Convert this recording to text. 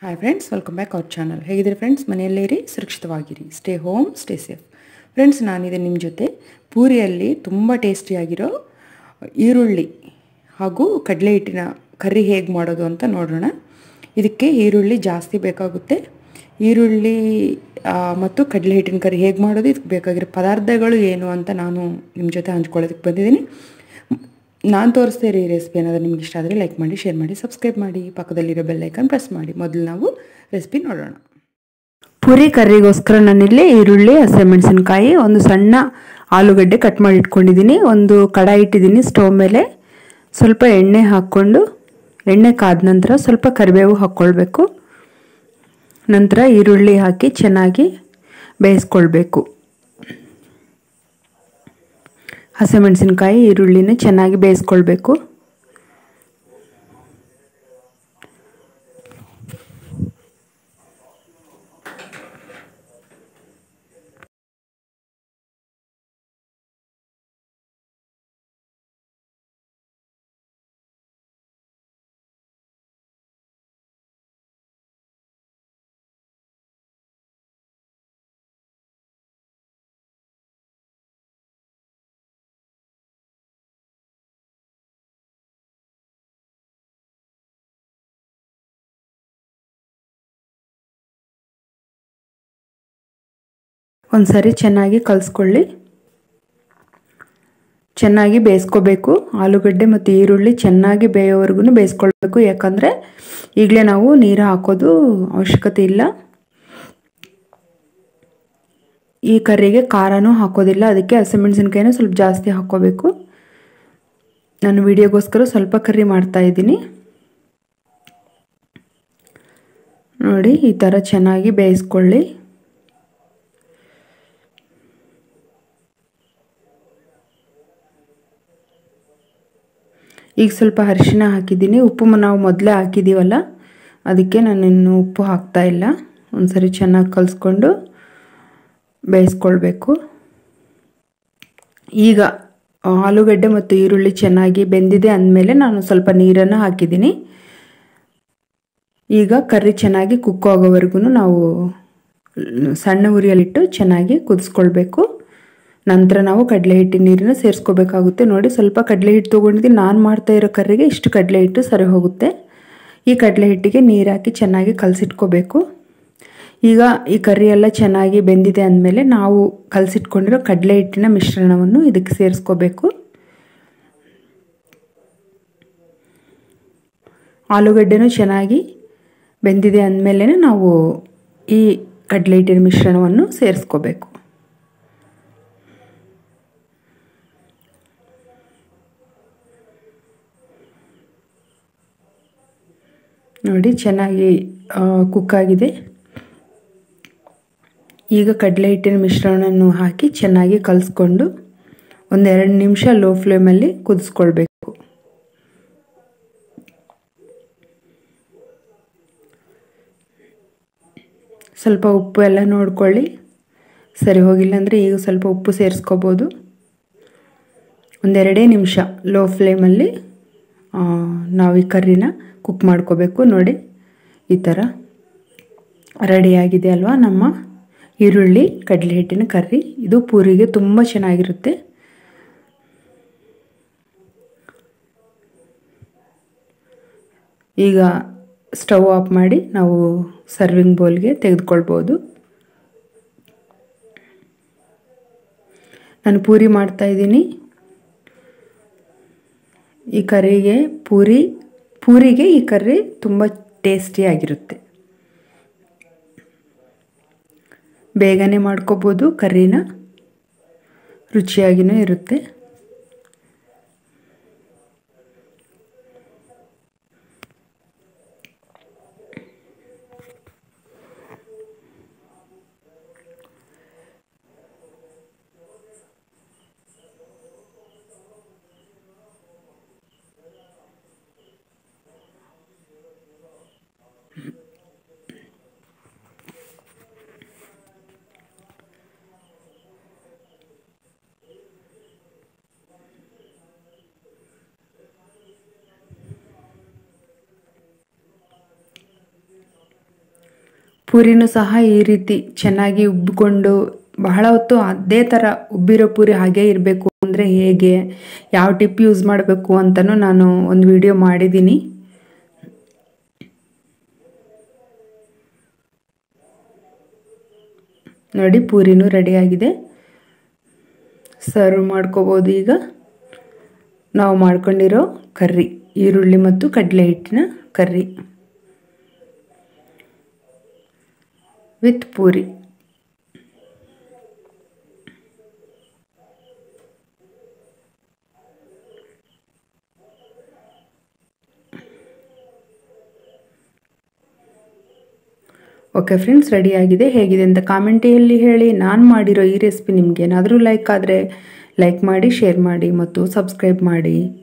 hi friends welcome back our channel ಹೇಗಿದ್ದೀರಿ friends ಮನೆಯಲ್ಲೇ ಸುರಕ್ಷಿತವಾಗಿರಿ stay home stay safe friends ನಾನಿದೆ ನಿಮ್ಮ ಜೊತೆ ಪೂರಿಯಲ್ಲಿ ತುಂಬ ಟೇಸ್ಟಿಯಾಗಿರೋ ಈರುಳ್ಳಿ ಹಾಗೂ ಕಡಲೆ ಹಿಟ್ಟಿನ ಕರ್ರಿ ಹೇಗೆ ಮಾಡೋದು ಅಂತ ನೋಡೋಣ ಇದಕ್ಕೆ ಈರುಳ್ಳಿ ಜಾಸ್ತಿ ಬೇಕಾಗುತ್ತೆ ಈರುಳ್ಳಿ ಆ, ಮತ್ತು ಕಡಲೆ ಹಿಟ್ಟಿನ ಕರಿ ಹೇಗೆ ಮಾಡೋದು ಇದಕ್ಕೆ ಬೇಕಾಗಿರೋ ಪದಾರ್ಥಗಳು ಏನು ಅಂತ ನಾನು ನಿಮ್ಮ ಜೊತೆ ಹಂಚ್ಕೊಳ್ಳೋದಕ್ಕೆ ಬಂದಿದ್ದೀನಿ ನಾನು ತೋರಿಸ್ತಾ ಇರೋ ಈ ರೆಸಿಪಿ ಏನಾದರೂ ನಿಮ್ಗೆ ಇಷ್ಟ ಆದರೆ ಲೈಕ್ ಮಾಡಿ ಶೇರ್ ಮಾಡಿ ಸಬ್ಸ್ಕ್ರೈಬ್ ಮಾಡಿ ಪಕ್ಕದಲ್ಲಿರೋ ಬೆಲ್ ಐಕನ್ ಪ್ರೆಸ್ ಮಾಡಿ ಮೊದಲು ನಾವು ರೆಸಿಪಿ ನೋಡೋಣ ಪುರಿ ಕರ್ರಿಗೋಸ್ಕರ ನಾನಿಲ್ಲಿ ಈರುಳ್ಳಿ ಹಸಿಮೆಣಸಿನ್ಕಾಯಿ ಒಂದು ಸಣ್ಣ ಆಲೂಗಡ್ಡೆ ಕಟ್ ಮಾಡಿ ಇಟ್ಕೊಂಡಿದ್ದೀನಿ ಒಂದು ಕಡಾಯಿ ಇಟ್ಟಿದ್ದೀನಿ ಸ್ಟವ್ ಮೇಲೆ ಸ್ವಲ್ಪ ಎಣ್ಣೆ ಹಾಕ್ಕೊಂಡು ಎಣ್ಣೆ ಕಾದ ನಂತರ ಸ್ವಲ್ಪ ಕರಿಬೇವು ಹಾಕ್ಕೊಳ್ಬೇಕು ನಂತರ ಈರುಳ್ಳಿ ಹಾಕಿ ಚೆನ್ನಾಗಿ ಬೇಯಿಸ್ಕೊಳ್ಬೇಕು ಹಸಿಮೆಣಸಿನ್ಕಾಯಿ ಈರುಳ್ಳಿನ ಚೆನ್ನಾಗಿ ಬೇಯಿಸ್ಕೊಳ್ಬೇಕು ಒಂದ್ಸರಿ ಚೆನ್ನಾಗಿ ಕಲಿಸ್ಕೊಳ್ಳಿ ಚೆನ್ನಾಗಿ ಬೇಯಿಸ್ಕೋಬೇಕು ಆಲೂಗಡ್ಡೆ ಮತ್ತು ಈರುಳ್ಳಿ ಚೆನ್ನಾಗಿ ಬೇಯೋವರೆಗೂ ಬೇಯಿಸ್ಕೊಳ್ಬೇಕು ಯಾಕಂದರೆ ಈಗಲೇ ನಾವು ನೀರು ಹಾಕೋದು ಅವಶ್ಯಕತೆ ಇಲ್ಲ ಈ ಕರ್ರಿಗೆ ಖಾರನೂ ಹಾಕೋದಿಲ್ಲ ಅದಕ್ಕೆ ಹಸಿಮೆಣಸಿನ್ಕಾಯಿನ ಸ್ವಲ್ಪ ಜಾಸ್ತಿ ಹಾಕ್ಕೋಬೇಕು ನಾನು ವಿಡಿಯೋಗೋಸ್ಕರ ಸ್ವಲ್ಪ ಕರ್ರಿ ಮಾಡ್ತಾ ಇದ್ದೀನಿ ನೋಡಿ ಈ ಥರ ಚೆನ್ನಾಗಿ ಬೇಯಿಸ್ಕೊಳ್ಳಿ ಈಗ ಸ್ವಲ್ಪ ಅರಿಶಿನ ಹಾಕಿದ್ದೀನಿ ಉಪ್ಪು ನಾವು ಮೊದಲೇ ಹಾಕಿದ್ದೀವಲ್ಲ ಅದಕ್ಕೆ ನಾನು ಇನ್ನು ಉಪ್ಪು ಹಾಕ್ತಾ ಇಲ್ಲ ಒಂದ್ಸರಿ ಚೆನ್ನಾಗಿ ಕಲಿಸ್ಕೊಂಡು ಬೇಯಿಸ್ಕೊಳ್ಬೇಕು ಈಗ ಆಲೂಗಡ್ಡೆ ಮತ್ತು ಈರುಳ್ಳಿ ಚೆನ್ನಾಗಿ ಬೆಂದಿದೆ ಅಂದಮೇಲೆ ನಾನು ಸ್ವಲ್ಪ ನೀರನ್ನು ಹಾಕಿದ್ದೀನಿ ಈಗ ಕರ್ರಿ ಚೆನ್ನಾಗಿ ಕುಕ್ ಆಗೋವರೆಗೂ ನಾವು ಸಣ್ಣ ಉರಿಯಲ್ಲಿಟ್ಟು ಚೆನ್ನಾಗಿ ಕುದಿಸ್ಕೊಳ್ಬೇಕು ನಂತರ ನಾವು ಕಡಲೆ ಹಿಟ್ಟಿನ ನೀರನ್ನು ಸೇರಿಸ್ಕೋಬೇಕಾಗುತ್ತೆ ನೋಡಿ ಸ್ವಲ್ಪ ಕಡಲೆ ಹಿಟ್ಟು ತೊಗೊಂಡಿದ್ದೀನಿ ನಾನು ಮಾಡ್ತಾ ಇರೋ ಕರ್ರಿಗೆ ಇಷ್ಟು ಕಡಲೆ ಹಿಟ್ಟು ಸರಿ ಹೋಗುತ್ತೆ ಈ ಕಡಲೆ ಹಿಟ್ಟಿಗೆ ನೀರು ಹಾಕಿ ಚೆನ್ನಾಗಿ ಕಲಸಿಟ್ಕೋಬೇಕು ಈಗ ಈ ಕರ್ರಿ ಎಲ್ಲ ಚೆನ್ನಾಗಿ ಬೆಂದಿದೆ ಅಂದಮೇಲೆ ನಾವು ಕಲಸಿಟ್ಕೊಂಡಿರೋ ಕಡಲೆ ಹಿಟ್ಟಿನ ಮಿಶ್ರಣವನ್ನು ಇದಕ್ಕೆ ಸೇರಿಸ್ಕೋಬೇಕು ಆಲೂಗಡ್ಡೆನೂ ಚೆನ್ನಾಗಿ ಬೆಂದಿದೆ ಅಂದಮೇಲೆ ನಾವು ಈ ಕಡಲೆ ಹಿಟ್ಟಿನ ಮಿಶ್ರಣವನ್ನು ಸೇರಿಸ್ಕೋಬೇಕು ನೋಡಿ ಚೆನ್ನಾಗಿ ಕುಕ್ ಆಗಿದೆ ಈಗ ಕಡಲೆ ಹಿಟ್ಟಿನ ಮಿಶ್ರಣವನ್ನು ಹಾಕಿ ಚೆನ್ನಾಗಿ ಕಲಿಸ್ಕೊಂಡು ಒಂದೆರಡು ನಿಮಿಷ ಲೋ ಫ್ಲೇಮಲ್ಲಿ ಕುದಿಸ್ಕೊಳ್ಬೇಕು ಸ್ವಲ್ಪ ಉಪ್ಪು ಎಲ್ಲ ನೋಡ್ಕೊಳ್ಳಿ ಸರಿ ಹೋಗಿಲ್ಲ ಅಂದರೆ ಈಗ ಸ್ವಲ್ಪ ಉಪ್ಪು ಸೇರಿಸ್ಕೋಬೋದು ಒಂದೆರಡೇ ನಿಮಿಷ ಲೋ ಫ್ಲೇಮಲ್ಲಿ ನಾವು ಈ ಕರ್ರಿನ ಕುಕ್ ಮಾಡ್ಕೋಬೇಕು ನೋಡಿ ಈ ಥರ ರೆಡಿಯಾಗಿದೆ ಅಲ್ವಾ ನಮ್ಮ ಈರುಳ್ಳಿ ಕಡಲೆ ಹಿಟ್ಟಿನ ಕರ್ರಿ ಇದು ಪೂರಿಗೆ ತುಂಬ ಚೆನ್ನಾಗಿರುತ್ತೆ ಈಗ ಸ್ಟವ್ ಆಫ್ ಮಾಡಿ ನಾವು ಸರ್ವಿಂಗ್ ಬೌಲ್ಗೆ ತೆಗೆದುಕೊಳ್ಬೋದು ನಾನು ಪೂರಿ ಮಾಡ್ತಾ ಇದ್ದೀನಿ ಈ ಕರ್ರಿಗೆ ಪೂರಿ ಪೂರಿಗೆ ಈ ಕರ್ರಿ ತುಂಬ ಟೇಸ್ಟಿಯಾಗಿರುತ್ತೆ ಬೇಗನೆ ಮಾಡ್ಕೋಬೋದು ಕರ್ರಿನ ರುಚಿಯಾಗಿಯೂ ಇರುತ್ತೆ ಪೂರಿನೂ ಸಹ ಈ ರೀತಿ ಚೆನ್ನಾಗಿ ಉಬ್ಬಿಕೊಂಡು ಬಹಳ ಹೊತ್ತು ಅದೇ ಥರ ಉಬ್ಬಿರೋ ಪೂರಿ ಹಾಗೇ ಇರಬೇಕು ಅಂದರೆ ಹೇಗೆ ಯಾವ ಟಿಪ್ ಯೂಸ್ ಮಾಡಬೇಕು ಅಂತಲೂ ನಾನು ಒಂದು ವಿಡಿಯೋ ಮಾಡಿದ್ದೀನಿ ನೋಡಿ ಪೂರಿನೂ ರೆಡಿಯಾಗಿದೆ ಸರ್ವ್ ಮಾಡ್ಕೋಬೋದು ಈಗ ನಾವು ಮಾಡ್ಕೊಂಡಿರೋ ಕರ್ರಿ ಈರುಳ್ಳಿ ಮತ್ತು ಕಡಲೆ ಹಿಟ್ಟಿನ curry with puri okay friends ರೆಡಿಯಾಗಿದೆ ಹೇಗಿದೆ ಅಂತ ಕಾಮೆಂಟಿಯಲ್ಲಿ ಹೇಳಿ ನಾನು ಮಾಡಿರೋ ಈ ರೆಸಿಪಿ ನಿಮ್ಗೆ ಏನಾದರೂ ಲೈಕ್ ಆದರೆ ಲೈಕ್ ಮಾಡಿ ಶೇರ್ ಮಾಡಿ ಮತ್ತು ಸಬ್ಸ್ಕ್ರೈಬ್ ಮಾಡಿ